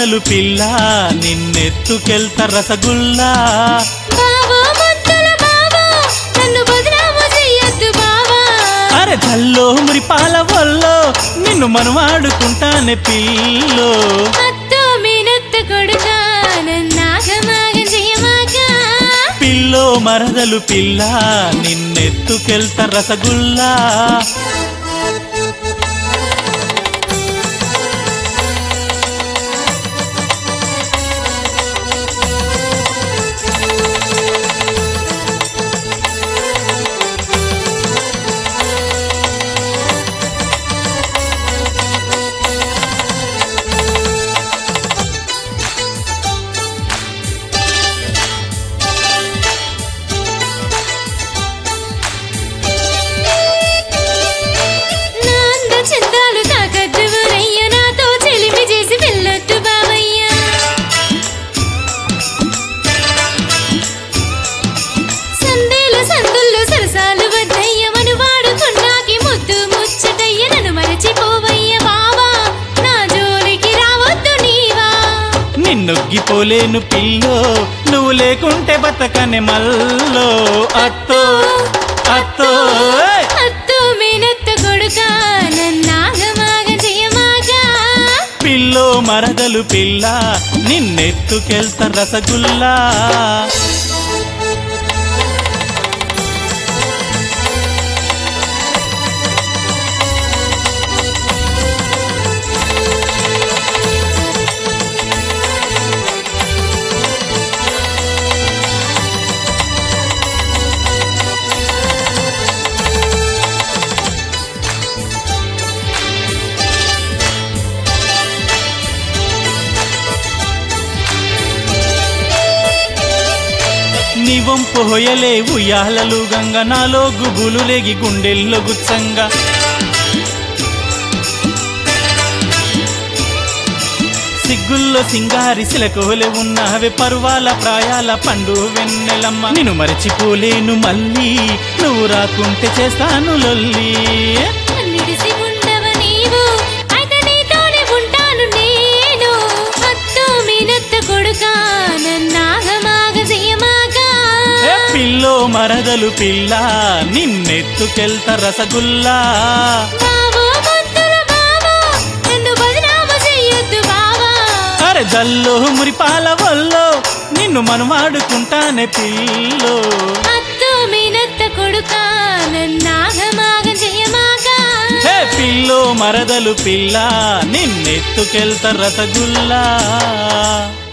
మరదలు పిల్ల నిన్నెత్తుకెళ్త రసగుల్లా బావో ముద్దుల బావో నన్ను బదనాము చెయ్యొద్దు బావా అరే చల్లో మురిపాల వల్లో నిన్ను మనవాడుకుంటానే పిల్లో అత్తో మీనత్త కొడుక నన్నాగమాగం చెయ్యమాక పిల్లో మరదలు పిల్ల నిన్నెత్తుకెళ్త రసగుల్లా నా అంద చందాలు తాకద్దు ఊరయ్య నాతో చెలిమి చేసి వెళ్ళొద్దు బావయ్య సందేలు సందుల్లో సరసాలు వద్దయ్య మను వాడుకున్నాకి ముద్దు ముచ్చటయ్య నన్ను మరచిపోవయ్య బావా నా జోలికి రావద్దు నీవా నిన్నొగ్గిపోలేను పిల్లో నువ్వు లేకుంటే బతకనే మల్లో అత్తో అత్తో ఏయ్! అత్తో మీనత్త కొడుక నన్నాగమాగ చేయమాక పిల్లో మరదలు పిల్ల నిన్నెత్తుకెళ్త రసగుల్లా నీ వంపు హొయలే ఉయ్యాలలు గంగ నాలో గుబులు లేగి గుండెల్లో గుచ్చంగా సిగ్గుల్లో సింగారి సిలకోలే ఉన్నవే పరువాల ప్రాయాల పండు వెన్నెలమ్మ నిన్ను మరచిపోలేను మళ్ళీ నువ్వు రాకుంటే చేస్తాను లొల్లి నిడిసి ఉండవ నీవు అయితే నీతోనే ఉంటాను నేను అత్తో మీనత్త కొడుక నన్నాగమాగ చేయమాక ఏ పిల్లో మరదలు పిల్ల నిన్నెత్తుకెళ్త రసగుల్లా బావో ముద్దుల బావో నన్ను బదనాము చెయ్యొద్దు బావా అరే జల్లో మురిపాల వల్లో నిన్ను మనవాడుకుంటానే పిల్లో అత్తో మీనత్త కొడుక నన్నాగమాగ చేయమాక హే పిల్లో మరదలు పిల్ల నిన్నెత్తుకెళ్త రసగుల్లా